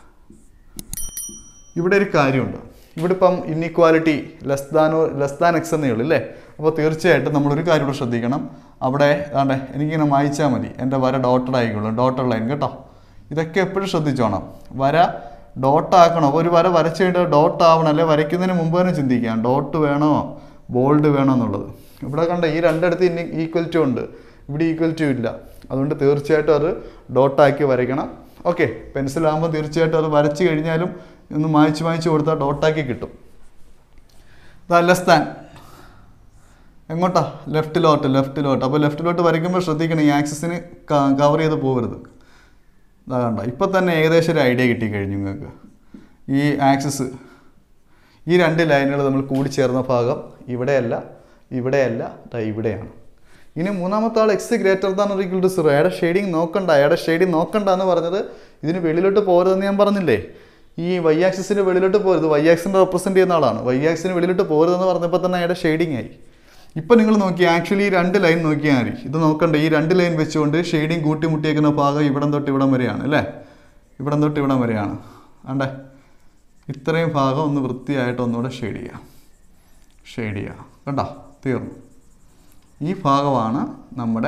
ഇവിടെ ഒരു കാര്യമുണ്ട് ഇവിടെ ഇപ്പം ഇന്നിക്വാലിറ്റി ലെസ് ദാനോ ലെസ് ദാൻ എക്സ് എന്നേ ഉള്ളൂ അല്ലേ അപ്പോൾ തീർച്ചയായിട്ടും നമ്മളൊരു കാര്യം കൂടെ ശ്രദ്ധിക്കണം അവിടെ ആണ്ടെ എനിക്കിങ്ങനെ മായ്ച്ചാൽ മതി എൻ്റെ വര ഡോട്ടഡ് ആയിക്കോളും ഡോട്ടഡ് ലൈൻ കേട്ടോ ഇതൊക്കെ എപ്പോഴും ശ്രദ്ധിച്ചോണം വര ഡോട്ട് ആക്കണം അപ്പോൾ ഒരു വര വരച്ച് കഴിഞ്ഞാൽ ഡോട്ട് ആവണം അല്ലെ വരയ്ക്കുന്നതിന് മുമ്പ് തന്നെ ചിന്തിക്കാം ഡോട്ട് വേണോ ബോൾഡ് വേണോ എന്നുള്ളത് ഇവിടെ കണ്ട ഈ രണ്ടിടത്ത് ഇനി ഈക്വൽ ടു ഉണ്ട് ഇവിടെ ഈക്വൽ ടു ഇല്ല അതുകൊണ്ട് തീർച്ചയായിട്ടും അത് ഡോട്ടാക്കി വരയ്ക്കണം ഓക്കെ പെൻസിലാകുമ്പോൾ തീർച്ചയായിട്ടും അത് വരച്ച് കഴിഞ്ഞാലും ഒന്ന് മായ്ച്ച് മായ്ച്ച് കൊടുത്താൽ ഡോട്ടാക്കി കിട്ടും ലെസ് ദാൻ എങ്ങോട്ടാ ലെഫ്റ്റിലോട്ട് ലെഫ്റ്റിലോട്ട് അപ്പോൾ ലെഫ്റ്റിലോട്ട് വരയ്ക്കുമ്പോൾ ശ്രദ്ധിക്കണം ഈ ആക്സിസിന് കവർ ചെയ്ത് പോകരുത് ഇതാ കണ്ട ഇപ്പം തന്നെ ഏകദേശം ഒരു ഐഡിയ കിട്ടിക്കഴിഞ്ഞു നിങ്ങൾക്ക് ഈ ആക്സിസ് ഈ രണ്ട് ലൈനുകൾ നമ്മൾ കൂടിച്ചേർന്ന ഭാഗം ഇവിടെയല്ല ഇവിടെയല്ല ദാ ഇവിടെയാണ് ഇനി മൂന്നാമത്തെ ആൾ x greater than equal to zero അയാളുടെ ഷെയ്ഡിങ് നോക്കണ്ട അയാളുടെ ഷെയ്ഡിങ് നോക്കണ്ട എന്ന് പറഞ്ഞത് ഇതിന് വെളിയിലോട്ട് പോരുതെന്ന് ഞാൻ പറഞ്ഞില്ലേ ഈ വൈ ആക്സിസിന് വെളിയിലോട്ട് പോരുത് വൈ ആക്സിനെ റെപ്രസെൻറ്റ് ചെയ്യുന്ന ആളാണ് വൈ ആക്സിന് വെളിയിലോട്ട് പോരുതെന്ന് പറഞ്ഞപ്പോൾ തന്നെ അയാളുടെ ഷെയ്ഡിങ് ആയി ഇപ്പം നിങ്ങൾ നോക്കി ആക്ച്വലി ഈ രണ്ട് ലൈൻ നോക്കിയാൽ മതി ഇത് നോക്കണ്ട ഈ രണ്ട് ലൈൻ വെച്ചുകൊണ്ട് ഷെയ്ഡിങ് കൂട്ടിമുട്ടിയേക്കുന്ന ഭാഗം ഇവിടം തൊട്ട് ഇവിടം വരെയാണ് അല്ലേ ഇവിടം തൊട്ട് ഇവിടം വരെയാണ് ആണ്ടേ ഇത്രയും ഭാഗം ഒന്ന് വൃത്തിയായിട്ട് ഒന്നുകൂടെ ഷെയ്ഡ് ചെയ്യുക ഷെയ്ഡ് ചെയ്യുക കണ്ടോ തീർന്നു ഈ ഭാഗമാണ് നമ്മുടെ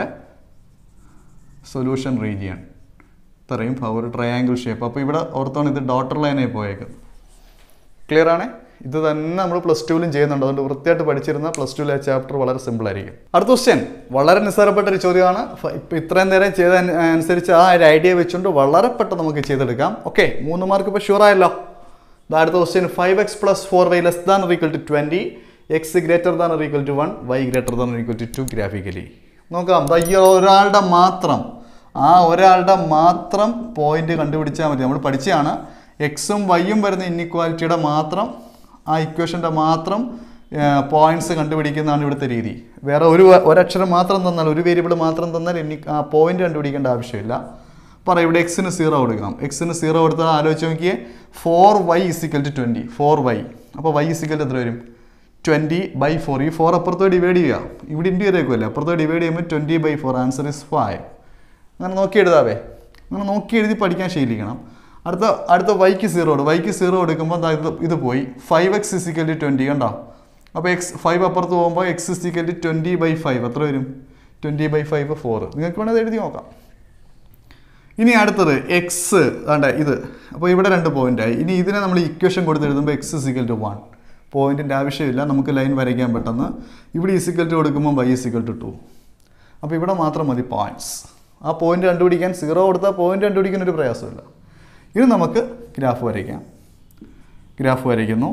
സൊല്യൂഷൻ റീജിയൻ ഇത്രയും ഭാഗം ഒരു ട്രയാങ്കിൾ ഷേപ്പ് അപ്പോൾ ഇവിടെ ഓർത്തോണം ഇത് ഡോട്ടർ ലൈനായി പോയേക്കുന്നത് ക്ലിയർ ആണേ ഇത് തന്നെ നമ്മൾ പ്ലസ് ടുവിലും ചെയ്യുന്നുണ്ട് അതുകൊണ്ട് വൃത്തിയായിട്ട് പഠിച്ചിരുന്ന പ്ലസ് ടുവിലെ ചാപ്റ്റർ വളരെ സിമ്പിൾ ആയിരിക്കും അടുത്ത ക്വസ്റ്റ്യൻ വളരെ നിസ്സാരപ്പെട്ട ഒരു ചോദ്യമാണ് ഫ- ഇപ്പം ഇത്രയും നേരം ചെയ്ത അനു- അനുസരിച്ച് ആ ഒരു ഐഡിയ വെച്ചുകൊണ്ട് വളരെ പെട്ടെന്ന് നമുക്ക് ചെയ്തെടുക്കാം ഓക്കെ മൂന്ന് മാർക്ക് ഇപ്പോൾ ഷുവർ ആയല്ലോ ദാ അടുത്ത question five x plus four y less than equal to twenty x greater than equal to one y greater than equal to two graphically നോക്കാം ദാ ഈ ഒരാളുടെ മാത്രം ആ ഒരാളുടെ മാത്രം പോയിന്റ് കണ്ടുപിടിച്ചാൽ മതി നമ്മൾ പഠിച്ചതാണ് എക്സും വൈയും വരുന്ന ഇന്നിക്വാലിറ്റിയുടെ മാത്രം ആ ഇക്വേഷൻ്റെ മാത്രം പോയിന്റ്സ് കണ്ടുപിടിക്കുന്നതാണ് ഇവിടുത്തെ രീതി വേറെ ഒരു ഒരക്ഷരം മാത്രം തന്നാൽ ഒരു വേരിയബിൾ മാത്രം തന്നാൽ ഇനി ആ പോയിന്റ് കണ്ടുപിടിക്കേണ്ട ആവശ്യമില്ല പറ ഇവിടെ എക്സിന് സീറോ കൊടുക്കാം എക്സിന് സീറോ കൊടുത്താൽ ആലോചിച്ച് നോക്കിയേ four y is equal to twenty four y അപ്പോൾ വൈ ഇസിക്കൽ എത്ര വരും ട്വൻറ്റി ബൈ ഫോർ ഈ ഫോർ അപ്പുറത്ത് ഡിവൈഡ് ചെയ്യുക ഇവിടെ ഇൻറ്റു ചെയ്തേക്കുമല്ലേ അപ്പുറത്ത് ഡിവൈഡ് ചെയ്യുമ്പോൾ twenty by four answer is five അങ്ങനെ നോക്കി എഴുതാവേ അങ്ങനെ നോക്കി എഴുതി പഠിക്കാൻ ശീലിക്കണം അടുത്ത അടുത്ത വൈക്ക് സീറോ കൊടുക്കും വൈക്ക് സീറോ എടുക്കുമ്പോൾ ദാ ഇത് ഇത് പോയി five x is equal to twenty കണ്ടോ അപ്പോൾ എക്സ് ഫൈവ് അപ്പുറത്ത് പോകുമ്പോൾ x is equal to twenty by five എത്ര വരും ട്വൻറ്റി ബൈ ഫൈവ് ഫോർ നിങ്ങൾക്ക് വേണമെങ്കിൽ എഴുതി നോക്കാം ഇനി അടുത്തത് എക്സ് വേണ്ട ഇത് അപ്പോൾ ഇവിടെ രണ്ട് പോയിൻ്റായി ഇനി ഇതിനെ നമ്മൾ ഇക്വേഷൻ കൊടുത്ത് എഴുതുമ്പോൾ എക്സ് ഇസിക്കൽ ടു വൺ പോയിൻറ്റിൻ്റെ ആവശ്യമില്ല നമുക്ക് ലൈൻ വരയ്ക്കാൻ പെട്ടെന്ന് ഇവിടെ ഇസിക്കൽ ടു കൊടുക്കുമ്പോൾ വൈ ഇസിക്കൽ ടു ടു അപ്പോൾ ഇവിടെ മാത്രം മതി പോയിൻറ്റ്സ് ആ പോയിന്റ് കണ്ടുപിടിക്കാൻ സീറോ കൊടുത്താൽ പോയിന്റ് കണ്ടുപിടിക്കാൻ ഒരു പ്രയാസമില്ല ഇനി നമുക്ക് ഗ്രാഫ് വരയ്ക്കാം ഗ്രാഫ് വരയ്ക്കുന്നു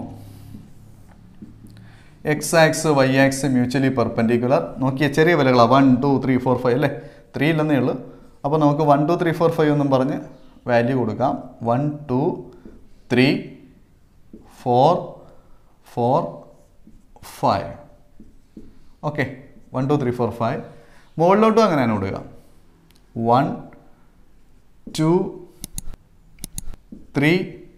x axis y axis mutually perpendicular നോക്കിയ ചെറിയ വിലകളാണ് one two three four five അല്ലേ ത്രീ ഇല്ലെന്നേ ഉള്ളൂ അപ്പോൾ നമുക്ക് one two three four five എന്നും പറഞ്ഞ് വാല്യൂ കൊടുക്കാം one two three four four five okay one two three four five മുകളിലോട്ടും അങ്ങനെ തന്നെ കൊടുക്കുക one two three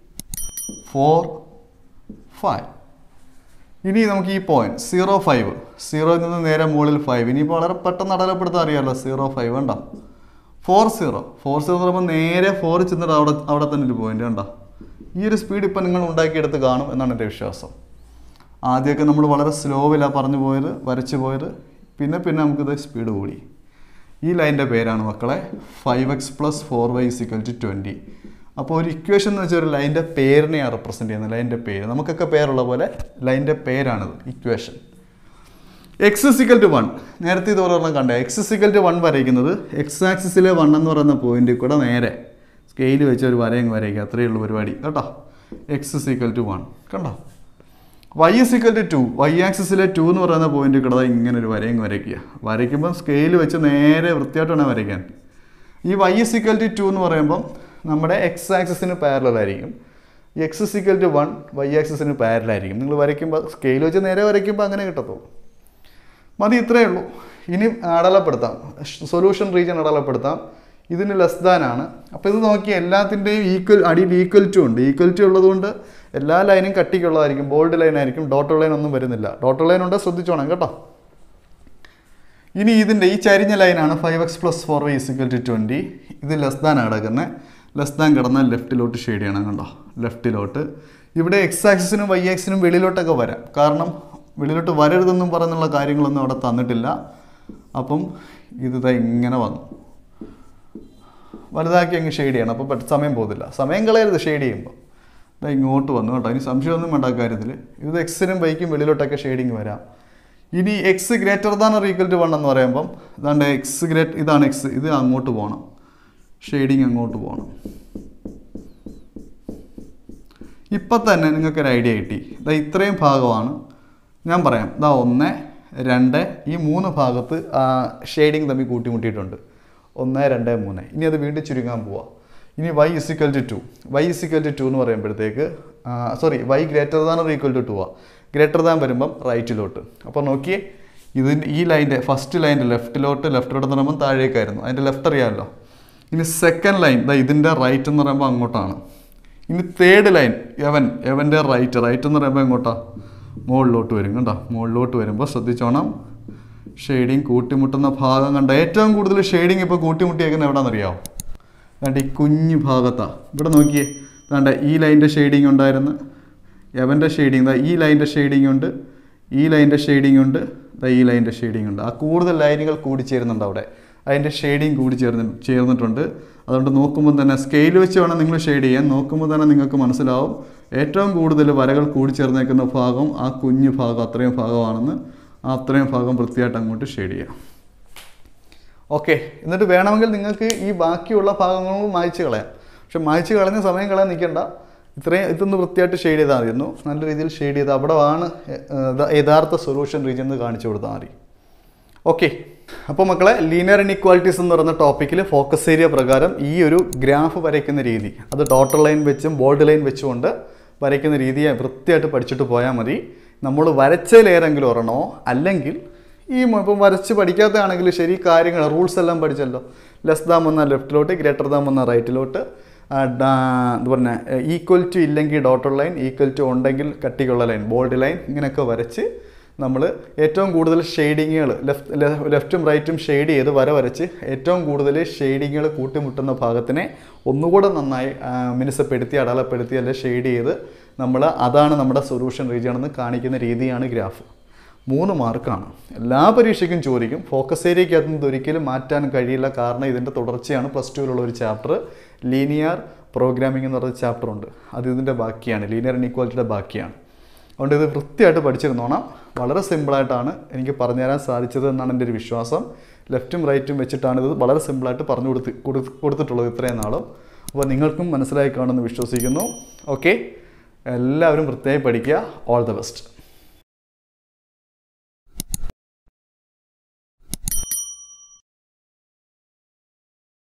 four five ഇനി നമുക്ക് ഈ പോയിന്റ് സീറോ ഫൈവ് സീറോയിൽ നിന്ന് നേരെ മുകളിൽ ഫൈവ് ഇനിയിപ്പോൾ വളരെ പെട്ടെന്ന് അടയാളപ്പെടുത്താൻ അറിയാമല്ലോ സീറോ ഫൈവ് ഉണ്ടോ ഫോർ സീറോ ഫോർ സീറോ എന്ന് പറയുമ്പോൾ നേരെ ഫോർ ചെന്നിട്ട് അവിടെ അവിടെ തന്നെ ഒരു പോയിന്റ് ഉണ്ടോ ഈ ഒരു സ്പീഡ് ഇപ്പം നിങ്ങൾ ഉണ്ടാക്കിയെടുത്ത് കാണും എന്നാണ് എൻ്റെ വിശ്വാസം ആദ്യമൊക്കെ നമ്മൾ വളരെ സ്ലോവിലാണ് പറഞ്ഞു പോയത് വരച്ചു പോയത് പിന്നെ പിന്നെ നമുക്കിത് സ്പീഡ് കൂടി ഈ ലൈൻ്റെ പേരാണ് മക്കളെ five x plus four y is equal to twenty അപ്പോൾ ഒരു ഇക്വേഷൻ എന്ന് വെച്ചാൽ ഒരു ലൈൻ്റെ പേരിനെയാണ് റെപ്രസെൻറ്റ് ചെയ്യുന്നത് ലൈൻ്റെ പേര് നമുക്കൊക്കെ പേരുള്ള പോലെ ലൈൻ്റെ പേരാണിത് equation x is equal to one നേരത്തെ ഇതുപോലെ ഒരെണ്ണം കണ്ടേ എക്സ് സിക്കൽ ടു വൺ വരയ്ക്കുന്നത് എക്സ് ആക്സിസിലെ വൺ എന്ന് പറയുന്ന പോയിന്റിൽ കൂടെ നേരെ സ്കെയിൽ വെച്ച് ഒരു വരയും വരയ്ക്കുക അത്രയേ ഉള്ളൂ പരിപാടി കേട്ടോ എക്സ് സിക്കൽ ടു വൺ കണ്ടോ y is equal to two y ആക്സിസിലെ ടു എന്ന് പറയുന്ന പോയിന്റ് കിടത ഇങ്ങനെ ഒരു വരയും വരയ്ക്കുക വരയ്ക്കുമ്പോൾ സ്കെയിൽ വെച്ച് നേരെ വൃത്തിയായിട്ട് വേണം വരയ്ക്കാൻ ഈ വൈ സിക്കൽ ടു ടു എന്ന് പറയുമ്പം നമ്മുടെ എക്സ് ആക്സിസിന് പാരലായിരിക്കും ഈ x is equal to one y ആക്സിസിന് പാരലായിരിക്കും നിങ്ങൾ വരയ്ക്കുമ്പോൾ സ്കെയിൽ വെച്ച് നേരെ വരയ്ക്കുമ്പോൾ അങ്ങനെ കിട്ടത്തുള്ളൂ മതി ഇത്രയേ ഉള്ളൂ ഇനി അടലപ്പെടുത്താം സൊല്യൂഷൻ റീജിയൻ അടലപ്പെടുത്താം ഇതിന് ലെസ് ദാൻ ആണ് അപ്പോൾ ഇത് നോക്കി എല്ലാത്തിൻ്റെയും ഈക്വൽ അടിയിൽ ഈക്വൽ ടു ഉണ്ട് ഈക്വൽ ടു ഉള്ളതുകൊണ്ട് എല്ലാ ലൈനും കട്ടിക്കുള്ളതായിരിക്കും ബോൾഡ് ലൈൻ ആയിരിക്കും ഡോട്ടർ ലൈൻ ഒന്നും വരുന്നില്ല ഡോട്ടർ ലൈൻ ഉണ്ട് ശ്രദ്ധിച്ചോണം കേട്ടോ ഇനി ഇതിൻ്റെ ഈ ചരിഞ്ഞ ലൈനാണ് five x plus four y is equal to twenty ഇത് ലെസ് ദാൻ കിടക്കുന്നത് ലെസ് ദാൻ കിടന്നാൽ ലെഫ്റ്റിലോട്ട് ഷെയ്ഡ് ചെയ്യണം കണ്ടോ ലെഫ്റ്റിലോട്ട് ഇവിടെ എക്സ് ആക്സിനും വൈ ആക്സിനും വെളിയിലോട്ടൊക്കെ വരാം കാരണം വെളിയിലോട്ട് വരരുതെന്നും പറഞ്ഞുള്ള കാര്യങ്ങളൊന്നും അവിടെ തന്നിട്ടില്ല അപ്പം ഇത് ദാ ഇങ്ങനെ വന്നു വലുതാക്കി അങ്ങ് ഷെയ്ഡ് ചെയ്യണം അപ്പോൾ പെട്ടെന്ന് സമയം പോകുന്നില്ല സമയം കളയരുത് ഷെയ്ഡ് ചെയ്യുമ്പോൾ ദാ ഇങ്ങോട്ട് വന്നു കേട്ടോ ഇനി സംശയമൊന്നും വേണ്ട ആ കാര്യത്തിൽ ഇത് എക്സിനും വൈക്കും വെളിയിലോട്ടൊക്കെ ഷെയ്ഡിങ് വരാം ഇനി x greater than or equal to one എന്ന് പറയുമ്പം ഇതാണ്ട് എക്സ് ഗ്രേറ്റ് ഇതാണ് എക്സ് ഇത് അങ്ങോട്ട് പോകണം ഷെയ്ഡിങ് അങ്ങോട്ട് പോകണം ഇപ്പം തന്നെ നിങ്ങൾക്കൊരു ഐഡിയ കിട്ടി ഇതാ ഇത്രയും ഭാഗമാണ് ഞാൻ പറയാം ഇതാ ഒന്ന് രണ്ട് ഈ മൂന്ന് ഭാഗത്ത് ഷെയ്ഡിങ് തമ്മിൽ കൂട്ടിമുട്ടിയിട്ടുണ്ട് ഒന്ന് രണ്ട് മൂന്ന് ഇനി അത് വീണ്ടും ചുരുങ്ങാൻ പോവാം ഇനി y is equal to two y is equal to two എന്ന് പറയുമ്പോഴത്തേക്ക് sorry y greater than or equal to two ആ ഗ്രേറ്റർ ദാൻ വരുമ്പം റൈറ്റിലോട്ട് അപ്പോൾ നോക്കിയേ ഇതിൻ്റെ ഈ ലൈൻ്റെ ഫസ്റ്റ് ലൈൻ്റെ ലെഫ്റ്റിലോട്ട് ലെഫ്റ്റിലോട്ട് എന്ന് പറയുമ്പോൾ താഴേക്കായിരുന്നു അതിൻ്റെ ലെഫ്റ്റ് അറിയാമല്ലോ ഇനി സെക്കൻഡ് ലൈൻ ദാ ഇതിൻ്റെ റൈറ്റ് എന്ന് പറയുമ്പോൾ അങ്ങോട്ടാണ് ഇനി തേർഡ് ലൈൻ എവൻ എവൻ്റെ റൈറ്റ് റൈറ്റ് എന്ന് പറയുമ്പോൾ എങ്ങോട്ടാ മുകളിലോട്ട് വരും കണ്ടോ മുകളിലോട്ട് വരുമ്പോൾ ശ്രദ്ധിച്ചോണം ഷെയ്ഡിങ് കൂട്ടിമുട്ടുന്ന ഭാഗം കണ്ട ഏറ്റവും കൂടുതൽ ഷെയ്ഡിങ് ഇപ്പോൾ കൂട്ടിമുട്ടിയേക്കുന്നത് എവിടെയാണെന്നറിയാമോ വേണ്ട ഈ കുഞ്ഞു ഭാഗത്താ ഇവിടെ നോക്കിയേ വേണ്ട ഈ ലൈൻ്റെ ഷെയ്ഡിങ് ഉണ്ടായിരുന്നു എവൻ്റെ ഷെയ്ഡിങ് ദാ ഈ ലൈൻ്റെ ഷെയ്ഡിങ് ഉണ്ട് ഈ ലൈൻ്റെ ഷെയ്ഡിങ് ഉണ്ട് ദാ ഈ ലൈൻ്റെ ഷെയ്ഡിങ് ഉണ്ട് ആ കൂടുതൽ ലൈനുകൾ കൂടി ചേരുന്നുണ്ട് അവിടെ അതിൻ്റെ ഷെയ്ഡിങ് കൂടി ചേർന്ന് ചേർന്നിട്ടുണ്ട് അതുകൊണ്ട് നോക്കുമ്പോൾ തന്നെ സ്കെയിൽ വെച്ച് വേണം നിങ്ങൾ ഷെയ്ഡ് ചെയ്യാൻ നോക്കുമ്പോൾ തന്നെ നിങ്ങൾക്ക് മനസ്സിലാവും ഏറ്റവും കൂടുതൽ വരകൾ കൂടി ചേർന്നേക്കുന്ന ഭാഗം ആ കുഞ്ഞു ഭാഗം അത്രയും ഭാഗമാണെന്ന് ആ അത്രയും ഭാഗം വൃത്തിയായിട്ട് അങ്ങോട്ട് ഷെയ്ഡ് ചെയ്യാം ഓക്കെ എന്നിട്ട് വേണമെങ്കിൽ നിങ്ങൾക്ക് ഈ ബാക്കിയുള്ള ഭാഗങ്ങളും മായ്ച്ച് കളയാം പക്ഷെ മായ്ച്ച് കളഞ്ഞ സമയം കളയാൻ നിൽക്കണ്ട ഇത്രയും ഇതൊന്ന് വൃത്തിയായിട്ട് ഷെയ്ഡ് ചെയ്താൽ മതിയിരുന്നു നല്ല രീതിയിൽ ഷെയ്ഡ് ചെയ്ത് അവിടെ ആണ് യഥാർത്ഥ സൊല്യൂഷൻ റീജിയൻ എന്ന് കാണിച്ചു കൊടുത്താൽ മതി ഓക്കെ അപ്പോൾ മക്കളെ ലീനിയർ ഇൻഇക്വാലിറ്റീസ് എന്ന് പറയുന്ന ടോപ്പിക്കിൽ ഫോക്കസ് ഏരിയ പ്രകാരം ഈ ഒരു ഗ്രാഫ് വരയ്ക്കുന്ന രീതി അത് ഡോട്ടർ ലൈൻ വെച്ചും ബോൾഡ് ലൈൻ വെച്ചുകൊണ്ട് വരയ്ക്കുന്ന രീതിയെ വൃത്തിയായിട്ട് പഠിച്ചിട്ട് പോയാൽ മതി നമ്മൾ വരച്ചതിലേറെങ്കിലും ഒരെണ്ണമോ അല്ലെങ്കിൽ ഈ മ- ഇപ്പം വരച്ച് പഠിക്കാത്തതാണെങ്കിൽ ശരി കാര്യങ്ങൾ റൂൾസ് എല്ലാം പഠിച്ചല്ലോ ലെസ് ദാം വന്ന ലെഫ്റ്റിലോട്ട് ഗ്രേറ്റർ ദാം വന്ന റൈറ്റിലോട്ട് എന്താ പറഞ്ഞ ഈക്വൽ ടു ഇല്ലെങ്കിൽ ഡോട്ടർ ലൈൻ ഈക്വൽ ടു ഉണ്ടെങ്കിൽ കട്ടിക്കുള്ള ലൈൻ ബോൾഡ് ലൈൻ ഇങ്ങനെയൊക്കെ വരച്ച് നമ്മൾ ഏറ്റവും കൂടുതൽ ഷെയ്ഡിങ്ങുകൾ ലെഫ്റ്റ് ലെഫ്റ്റും റൈറ്റും ഷെയ്ഡ് ചെയ്ത് വര വരച്ച് ഏറ്റവും കൂടുതൽ ഷെയ്ഡിങ്ങുകൾ കൂട്ടിമുട്ടുന്ന ഭാഗത്തിനെ ഒന്നുകൂടെ നന്നായി ആ, മിനുസപ്പെടുത്തി അടയാളപ്പെടുത്തി അല്ലെ ഷെയ്ഡ് ചെയ്ത് നമ്മൾ അതാണ് നമ്മുടെ സൊല്യൂഷൻ റീജിയൺ എന്ന് കാണിക്കുന്ന രീതിയാണ് ഗ്രാഫ് മൂന്ന് മാർക്കാണ് എല്ലാ പരീക്ഷയ്ക്കും ചോദിക്കും ഫോക്കസ് ഏരിയയ്ക്കകത്ത് നിന്ന് ഒരിക്കലും മാറ്റാൻ കഴിയില്ല കാരണം ഇതിൻ്റെ തുടർച്ചയാണ് പ്ലസ് ടുവിലുള്ള ഒരു ചാപ്റ്റർ ലീനിയർ പ്രോഗ്രാമിംഗ് എന്ന് പറയുന്ന ചാപ്റ്റർ ഉണ്ട് അത് ഇതിൻ്റെ ബാക്കിയാണ് ലീനിയർ ഇൻഇക്വാലിറ്റിയുടെ ബാക്കിയാണ് അതുകൊണ്ട് ഇത് വൃത്തിയായിട്ട് പഠിച്ചിരുന്നോണം വളരെ സിമ്പിളായിട്ടാണ് എനിക്ക് പറഞ്ഞുതരാൻ സാധിച്ചത് എന്നാണ് എൻ്റെ ഒരു വിശ്വാസം ലെഫ്റ്റും റൈറ്റും വെച്ചിട്ടാണ് ഇത് വളരെ സിമ്പിളായിട്ട് പറഞ്ഞു കൊടുത്ത് കൊടു- കൊടുത്തിട്ടുള്ളത് ഇത്രയും നാളും അപ്പോൾ നിങ്ങൾക്കും മനസ്സിലായി കാണുമെന്ന് വിശ്വസിക്കുന്നു ഓക്കെ എല്ലാവരും വൃത്തിയായി പഠിക്കുക ഓൾ ദ ബെസ്റ്റ്